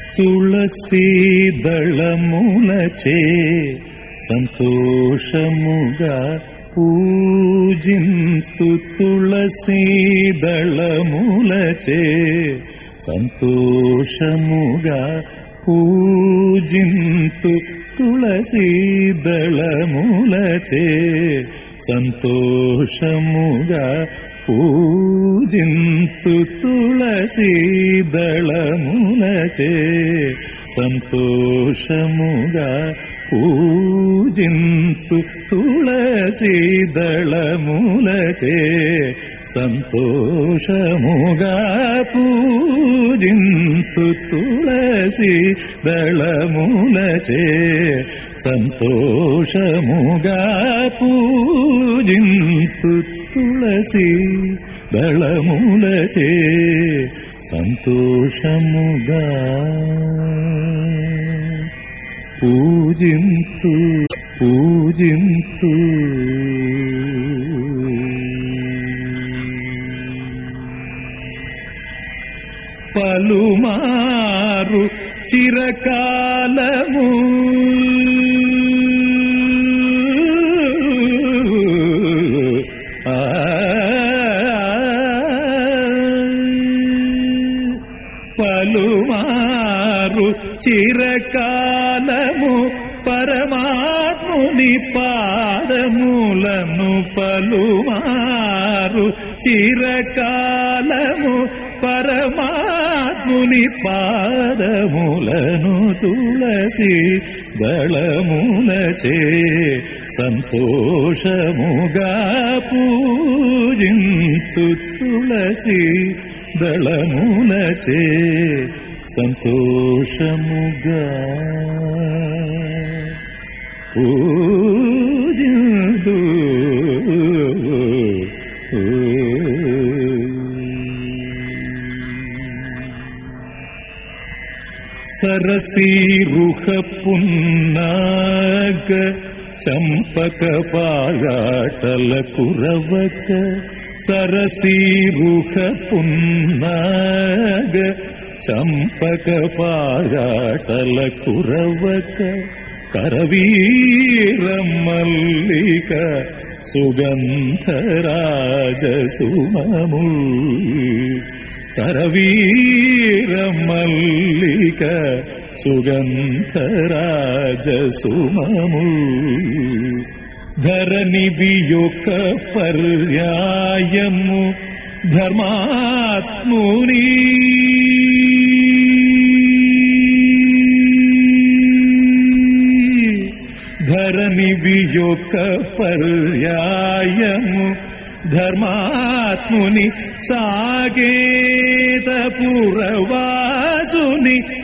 తులసీ దళములచే సంతోషముగా పూజింతు తులసీ దళములచే సంతోషముగా పూజింతు తులసీ దళములచే సంతోషముగా పూజింతు తులసీ దళములచే సంతోషముగా పూజింతు తులసీ దళములచే సంతోషముగా పూజింతు తులసి దళములచే సంతోషముగా పూజింతు తులసి దళములచే సంతోషముగా పూజింతు పూజింతు పలుమారు చిరకాలము ఆ పలుమారు చిరకాలము పరమాత్ముని పాదములను పలుమారు చిరకాలము పరమాత్ముని పాదములను తులసి దళములచే సంతోషముగా పూజింతు తులసి దళములచే సంతోషముగా పూజిందు సరసీరుహ పున్నాగ చంపక పాగాటల కురవక సరసీరుహ పున్నాగ చంపక పాగాటల కురవక కరవీర మల్లిక సుగంధరాజ సుమము కరవీర మల్లిక సుగంధరాజ సుమము ధరణి యొక్క పర్యాయము ధర్మాత్ముని ధరణి యొక్క పర్యాయము ధర్మాత్ముని సాగేత పురవాసుని